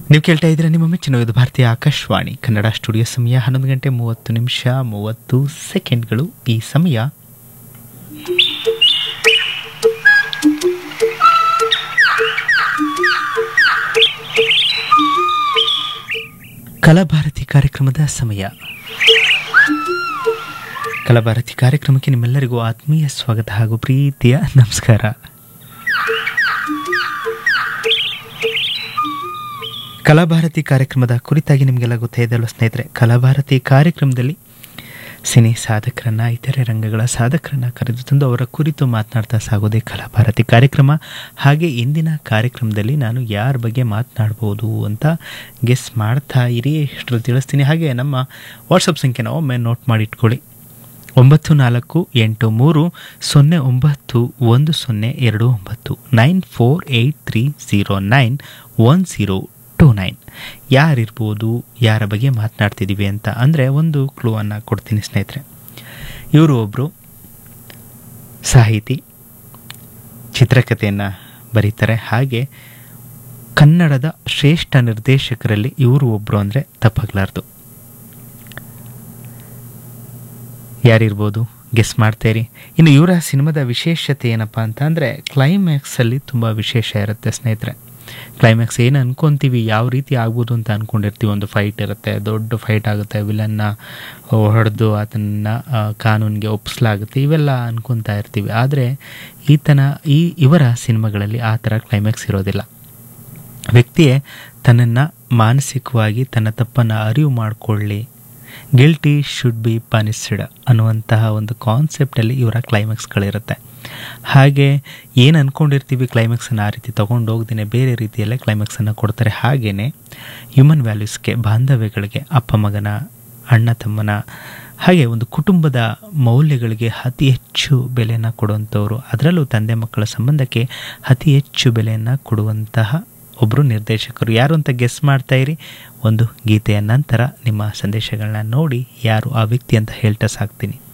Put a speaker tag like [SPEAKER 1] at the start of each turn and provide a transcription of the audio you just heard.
[SPEAKER 1] ನೀವು ಕೇಳ್ತಾ ಇದ್ರೆ ನಿಮ್ಮ ಮೆಚ್ಚಿನ ಇದು ಭಾರತೀಯ ಆಕಾಶವಾಣಿ ಕನ್ನಡ ಸ್ಟುಡಿಯೋ ಸಮಯ ಹನ್ನೊಂದು ಗಂಟೆ ಮೂವತ್ತು ನಿಮಿಷ ಮೂವತ್ತು ಸೆಕೆಂಡ್ಗಳು ಈ ಸಮಯ ಕಲಾಭಾರತಿ ಕಾರ್ಯಕ್ರಮದ ಸಮಯ ಕಲಾಭಾರತಿ ಕಾರ್ಯಕ್ರಮಕ್ಕೆ ನಿಮ್ಮೆಲ್ಲರಿಗೂ ಆತ್ಮೀಯ ಸ್ವಾಗತ ಹಾಗೂ ಪ್ರೀತಿಯ ನಮಸ್ಕಾರ ಕಲಾಭಾರತಿ ಕಾರ್ಯಕ್ರಮದ ಕುರಿತಾಗಿ ನಿಮಗೆಲ್ಲ ಗೊತ್ತೇ ಅಲ್ವ ಸ್ನೇಹಿತರೆ ಕಲಾಭಾರತಿ ಕಾರ್ಯಕ್ರಮದಲ್ಲಿ ಸಿನಿ ಸಾಧಕರನ್ನ ಇತರೆ ರಂಗಗಳ ಸಾಧಕರನ್ನ ಕರೆದು ತಂದು ಅವರ ಕುರಿತು ಮಾತನಾಡ್ತಾ ಸಾಗೋದೇ ಕಲಾಭಾರತಿ ಕಾರ್ಯಕ್ರಮ ಹಾಗೆ ಇಂದಿನ ಕಾರ್ಯಕ್ರಮದಲ್ಲಿ ನಾನು ಯಾರ ಬಗ್ಗೆ ಮಾತನಾಡ್ಬೋದು ಅಂತ ಗೆಸ್ ಮಾಡ್ತಾ ಇರಿ ಎಷ್ಟು ತಿಳಿಸ್ತೀನಿ ಹಾಗೆ ನಮ್ಮ ವಾಟ್ಸಪ್ ಸಂಖ್ಯೆನ ಒಮ್ಮೆ ನೋಟ್ ಮಾಡಿ ಇಟ್ಕೊಳ್ಳಿ ಒಂಬತ್ತು ನಾಲ್ಕು ಎಂಟು ಮೂರು ಸೊನ್ನೆ ಒಂಬತ್ತು ಒಂದು ಸೊನ್ನೆ ಎರಡು ಒಂಬತ್ತು nine four eight three zero nine one zero two nine ಯಾರಿರ್ಬೋದು ಯಾರ ಬಗ್ಗೆ ಮಾತನಾಡ್ತಿದ್ದೀವಿ ಅಂತ ಅಂದರೆ ಒಂದು ಕ್ಲೂವನ್ನು ಕೊಡ್ತೀನಿ ಸ್ನೇಹಿತರೆ ಇವರು ಒಬ್ಬರು ಸಾಹಿತಿ ಚಿತ್ರಕಥೆಯನ್ನು ಬರೀತಾರೆ ಹಾಗೆ ಕನ್ನಡದ ಶ್ರೇಷ್ಠ ನಿರ್ದೇಶಕರಲ್ಲಿ ಇವರು ಒಬ್ಬರು ಅಂದರೆ ತಪ್ಪಾಗಲಾರ್ದು ಯಾರಿರ್ಬೋದು ಗೆಸ್ ಮಾಡ್ತೇರಿ ಇನ್ನು ಇವರ ಸಿನಿಮಾದ ವಿಶೇಷತೆ ಏನಪ್ಪ ಅಂತ ಅಂದರೆ ಕ್ಲೈಮ್ಯಾಕ್ಸಲ್ಲಿ ತುಂಬ ವಿಶೇಷ ಇರುತ್ತೆ ಸ್ನೇಹಿತರೆ ಕ್ಲೈಮ್ಯಾಕ್ಸ್ ಏನು ಅನ್ಕೊಂತೀವಿ ಯಾವ ರೀತಿ ಆಗ್ಬೋದು ಅಂತ ಅಂದ್ಕೊಂಡಿರ್ತೀವಿ ಒಂದು ಫೈಟ್ ಇರುತ್ತೆ ದೊಡ್ಡ ಫೈಟ್ ಆಗುತ್ತೆ ವಿಲನ್ನ ಹೊಡೆದು ಅದನ್ನು ಕಾನೂನಿಗೆ ಒಪ್ಪಿಸಲಾಗುತ್ತೆ ಇವೆಲ್ಲ ಅನ್ಕೊತಾ ಇರ್ತೀವಿ ಆದರೆ ಈತನ ಈ ಇವರ ಸಿನಿಮಾಗಳಲ್ಲಿ ಆ ಥರ ಕ್ಲೈಮ್ಯಾಕ್ಸ್ ಇರೋದಿಲ್ಲ ವ್ಯಕ್ತಿಯೇ ತನ್ನನ್ನು ಮಾನಸಿಕವಾಗಿ ತನ್ನ ತಪ್ಪನ್ನು ಅರಿವು ಮಾಡಿಕೊಳ್ಳಿ ಗಿಲ್ಟಿ ಶುಡ್ ಬಿ ಪನಿಸ್ಡ್ ಅನ್ನುವಂತಹ ಒಂದು ಕಾನ್ಸೆಪ್ಟಲ್ಲಿ ಇವರ ಕ್ಲೈಮ್ಯಾಕ್ಸ್ಗಳಿರುತ್ತೆ ಹಾಗೆ ಏನು ಅಂದ್ಕೊಂಡಿರ್ತೀವಿ ಕ್ಲೈಮ್ಯಾಕ್ಸನ್ನು ಆ ರೀತಿ ತೊಗೊಂಡು ಹೋಗ್ದೇನೆ ಬೇರೆ ರೀತಿಯಲ್ಲೇ ಕ್ಲೈಮ್ಯಾಕ್ಸನ್ನು ಕೊಡ್ತಾರೆ ಹಾಗೆಯೇ ಹ್ಯೂಮನ್ ವ್ಯಾಲ್ಯೂಸ್ಗೆ ಬಾಂಧವ್ಯಗಳಿಗೆ ಅಪ್ಪ ಮಗನ ಅಣ್ಣ ತಮ್ಮನ ಹಾಗೆ ಒಂದು ಕುಟುಂಬದ ಮೌಲ್ಯಗಳಿಗೆ ಅತಿ ಹೆಚ್ಚು ಬೆಲೆಯನ್ನು ಕೊಡುವಂಥವ್ರು ಅದರಲ್ಲೂ ತಂದೆ ಮಕ್ಕಳ ಸಂಬಂಧಕ್ಕೆ ಅತಿ ಹೆಚ್ಚು ಬೆಲೆಯನ್ನು ಕೊಡುವಂತಹ ಒಬ್ಬರು ನಿರ್ದೇಶಕರು ಯಾರು ಅಂತ ಗೆಸ್ ಮಾಡ್ತಾ ಇರಿ ಒಂದು ಗೀತೆಯ ನಂತರ ನಿಮ್ಮ ಸಂದೇಶಗಳನ್ನ ನೋಡಿ ಯಾರು ಆ ವ್ಯಕ್ತಿ ಅಂತ ಹೇಳ್ತಾ ಸಾಕ್ತೀನಿ